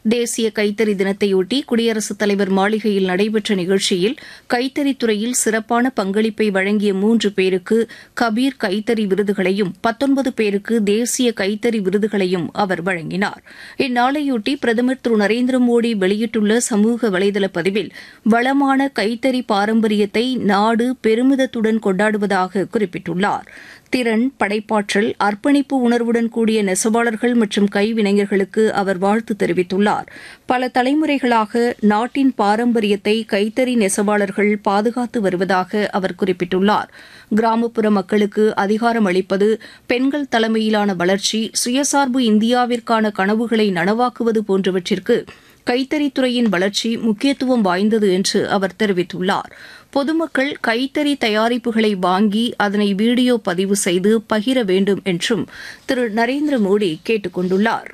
தேசிய கைத்தறி தினத்தையொட்டி குடியரசுத் தலைவர் மாளிகையில் நடைபெற்ற நிகழ்ச்சியில் கைத்தறித்துறையில் சிறப்பான பங்களிப்பை வழங்கிய மூன்று பேருக்கு கபீர் கைத்தறி விருதுகளையும் பத்தொன்பது பேருக்கு தேசிய கைத்தறி விருதுகளையும் அவர் வழங்கினார் இந்நாளையொட்டி பிரதமர் திரு நரேந்திர மோடி வெளியிட்டுள்ள சமூக வலைதள பதிவில் வளமான கைத்தறி பாரம்பரியத்தை நாடு பெருமிதத்துடன் கொண்டாடுவதாக குறிப்பிட்டுள்ளார் திறன் படைப்பாற்றல் அர்ப்பணிப்பு உணர்வுடன் கூடிய நெசவாளர்கள் மற்றும் கைவினைஞர்களுக்கு அவர் வாழ்த்து தெரிவித்துள்ளார் பல தலைமுறைகளாக நாட்டின் பாரம்பரியத்தை கைத்தறி நெசவாளர்கள் பாதுகாத்து வருவதாக அவர் குறிப்பிட்டுள்ளார் கிராமப்புற மக்களுக்கு அதிகாரம் அளிப்பது பெண்கள் தலைமையிலான வளர்ச்சி சுயசார்பு இந்தியாவிற்கான கனவுகளை நனவாக்குவது போன்றவற்றிற்கு கைத்தறித்துறையின் வளர்ச்சி முக்கியத்துவம் வாய்ந்தது என்று அவர் தெரிவித்துள்ளார் பொதுமக்கள் கைத்தறி தயாரிப்புகளை வாங்கி அதனை வீடியோ பதிவு செய்து பகிர வேண்டும் என்றும் திரு நரேந்திர மோடி கேட்டுக் கொண்டுள்ளார்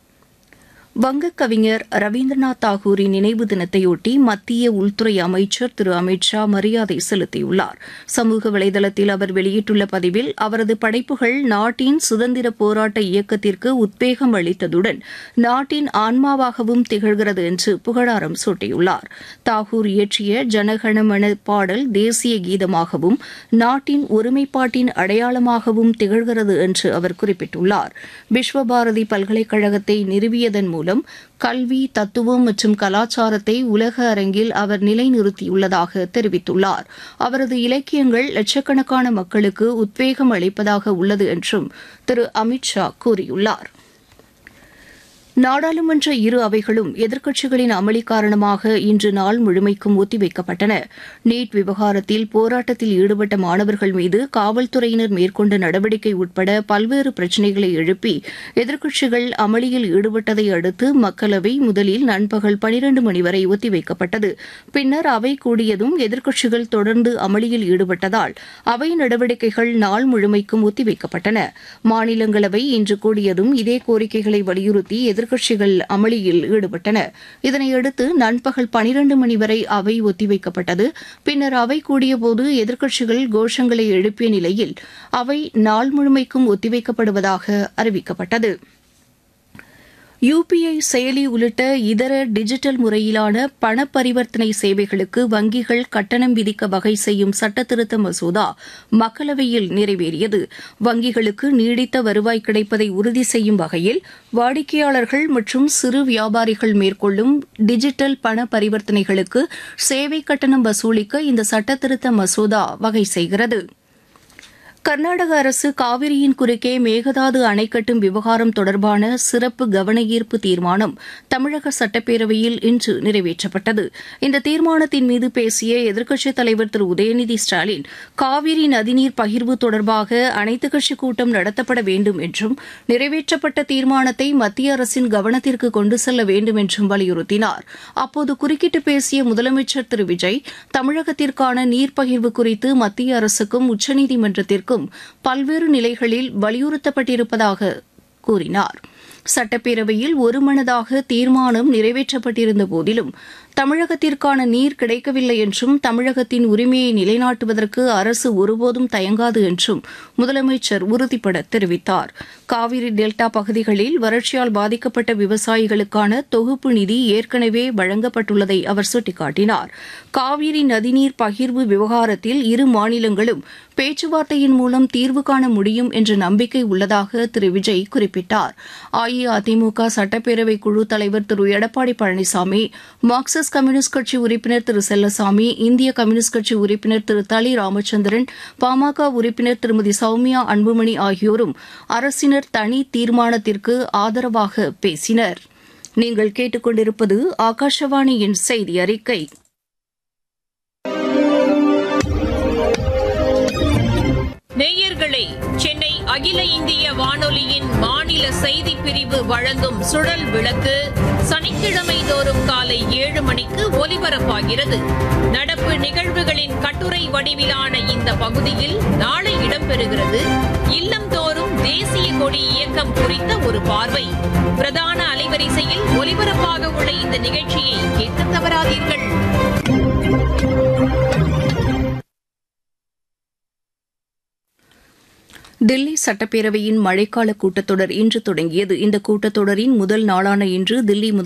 வங்கக் கவிஞர் ரவீந்திரநாத் தாகூரின் நினைவு தினத்தையொட்டி மத்திய உள்துறை அமைச்சர் திரு அமித் ஷா மரியாதை செலுத்தியுள்ளார் சமூக வலைதளத்தில் அவர் வெளியிட்டுள்ள பதிவில் அவரது படைப்புகள் நாட்டின் சுதந்திர போராட்ட இயக்கத்திற்கு உத்வேகம் அளித்ததுடன் நாட்டின் ஆன்மாவாகவும் திகழ்கிறது என்று புகழாரம் சூட்டியுள்ளார் தாகூர் இயற்றிய ஜனகணமன பாடல் தேசிய கீதமாகவும் நாட்டின் ஒருமைப்பாட்டின் அடையாளமாகவும் திகழ்கிறது என்று அவர் குறிப்பிட்டுள்ளார் விஸ்வபாரதி பல்கலைக்கழகத்தை நிறுவியதன் மூலம் மூலம் கல்வி தத்துவம் மற்றும் கலாச்சாரத்தை உலக அரங்கில் அவர் நிலைநிறுத்தியுள்ளதாக தெரிவித்துள்ளார் அவரது இலக்கியங்கள் லட்சக்கணக்கான மக்களுக்கு உத்வேகம் அளிப்பதாக உள்ளது என்றும் திரு அமித் ஷா கூறியுள்ளார் நாடாளுமன்ற இரு அவைகளும் எதிர்க்கட்சிகளின் அமளி காரணமாக இன்று நாள் முழுமைக்கும் ஒத்திவைக்கப்பட்டன நீட் விவகாரத்தில் போராட்டத்தில் ஈடுபட்ட மாணவர்கள் மீது காவல்துறையினர் மேற்கொண்ட நடவடிக்கை உட்பட பல்வேறு பிரச்சினைகளை எழுப்பி எதிர்க்கட்சிகள் அமளியில் ஈடுபட்டதை அடுத்து மக்களவை முதலில் நண்பகல் பனிரண்டு மணி வரை ஒத்திவைக்கப்பட்டது பின்னர் அவை கூடியதும் எதிர்க்கட்சிகள் தொடர்ந்து அமளியில் ஈடுபட்டதால் அவை நடவடிக்கைகள் நாள் முழுமைக்கும் ஒத்திவைக்கப்பட்டன மாநிலங்களவை இன்று கூடியதும் இதே கோரிக்கைகளை வலியுறுத்தி எதிர்க்கட்சிகள் அமளியில் ஈடுபட்டன இதனையடுத்து நண்பகல் பனிரண்டு மணி வரை அவை ஒத்திவைக்கப்பட்டது பின்னர் அவை கூடியபோது எதிர்க்கட்சிகள் கோஷங்களை எழுப்பிய நிலையில் அவை நாள் முழுமைக்கும் ஒத்திவைக்கப்படுவதாக அறிவிக்கப்பட்டது யுபிஐ செயலி உள்ளிட்ட இதர டிஜிட்டல் முறையிலான பண பரிவர்த்தனை சேவைகளுக்கு வங்கிகள் கட்டணம் விதிக்க வகை செய்யும் சட்டத்திருத்த மசோதா மக்களவையில் நிறைவேறியது வங்கிகளுக்கு நீடித்த வருவாய் கிடைப்பதை உறுதி செய்யும் வகையில் வாடிக்கையாளர்கள் மற்றும் சிறு வியாபாரிகள் மேற்கொள்ளும் டிஜிட்டல் பண பரிவர்த்தனைகளுக்கு சேவை கட்டணம் வசூலிக்க இந்த சட்டத்திருத்த மசோதா வகை செய்கிறது கர்நாடக அரசு காவிரியின் குறுக்கே மேகதாது அணை கட்டும் விவகாரம் தொடர்பான சிறப்பு கவன ஈர்ப்பு தீர்மானம் தமிழக சட்டப்பேரவையில் இன்று நிறைவேற்றப்பட்டது இந்த தீர்மானத்தின் மீது பேசிய எதிர்க்கட்சித் தலைவர் திரு உதயநிதி ஸ்டாலின் காவிரி நதிநீர் பகிர்வு தொடர்பாக அனைத்துக் கட்சி கூட்டம் நடத்தப்பட வேண்டும் என்றும் நிறைவேற்றப்பட்ட தீர்மானத்தை மத்திய அரசின் கவனத்திற்கு கொண்டு செல்ல வேண்டும் என்றும் வலியுறுத்தினார் அப்போது குறுக்கிட்டு பேசிய முதலமைச்சர் திரு விஜய் தமிழகத்திற்கான நீர் பகிர்வு குறித்து மத்திய அரசுக்கும் உச்சநீதிமன்றத்திற்கும் பல்வேறு நிலைகளில் வலியுறுத்தப்பட்டிருப்பதாக கூறினார் சட்டப்பேரவையில் ஒருமனதாக தீர்மானம் நிறைவேற்றப்பட்டிருந்த போதிலும் தமிழகத்திற்கான நீர் கிடைக்கவில்லை என்றும் தமிழகத்தின் உரிமையை நிலைநாட்டுவதற்கு அரசு ஒருபோதும் தயங்காது என்றும் முதலமைச்சர் உறுதிபட தெரிவித்தார் காவிரி டெல்டா பகுதிகளில் வறட்சியால் பாதிக்கப்பட்ட விவசாயிகளுக்கான தொகுப்பு நிதி ஏற்கனவே வழங்கப்பட்டுள்ளதை அவர் சுட்டிக்காட்டினார் காவிரி நதிநீர் பகிர்வு விவகாரத்தில் இரு மாநிலங்களும் பேச்சுவார்த்தையின் மூலம் தீர்வு காண முடியும் என்ற நம்பிக்கை உள்ளதாக திரு விஜய் குறிப்பிட்டார் அஇஅதிமுக சட்டப்பேரவை குழு தலைவர் திரு எடப்பாடி பழனிசாமி மார்க்சிஸ்ட் கம்யூனிஸ்ட் கட்சி உறுப்பினர் திரு செல்லசாமி இந்திய கம்யூனிஸ்ட் கட்சி உறுப்பினர் திரு தளி ராமச்சந்திரன் பாமக உறுப்பினர் திருமதி சௌமியா அன்புமணி ஆகியோரும் அரசினர் தனி தீர்மானத்திற்கு ஆதரவாக பேசினர் நீங்கள் கேட்டுக்கொண்டிருப்பது ஆகாஷவாணியின் செய்தி அறிக்கை நேயர்களே சென்னை அகில இந்திய வானொலியின் மாநில செய்தி பிரிவு வழங்கும் சுழல் விளக்கு சனிக்கிழமை தோறும் காலை ஏழு மணிக்கு ஒலிபரப்பாகிறது நடப்பு நிகழ்வுகளின் கட்டுரை வடிவிலான இந்த பகுதியில் நாளை இடம்பெறுகிறது இல்லம்தோறும் தேசிய கொடி இயக்கம் குறித்த ஒரு பார்வை பிரதான அலைவரிசையில் ஒலிபரப்பாக உள்ள இந்த நிகழ்ச்சியை கேட்க தவறாதீர்கள் தில்லி சட்டப்பேரவையின் மழைக்கால கூட்டத்தொடர் இன்று தொடங்கியது இந்த கூட்டத்தொடரின் முதல் நாளான இன்று தில்லி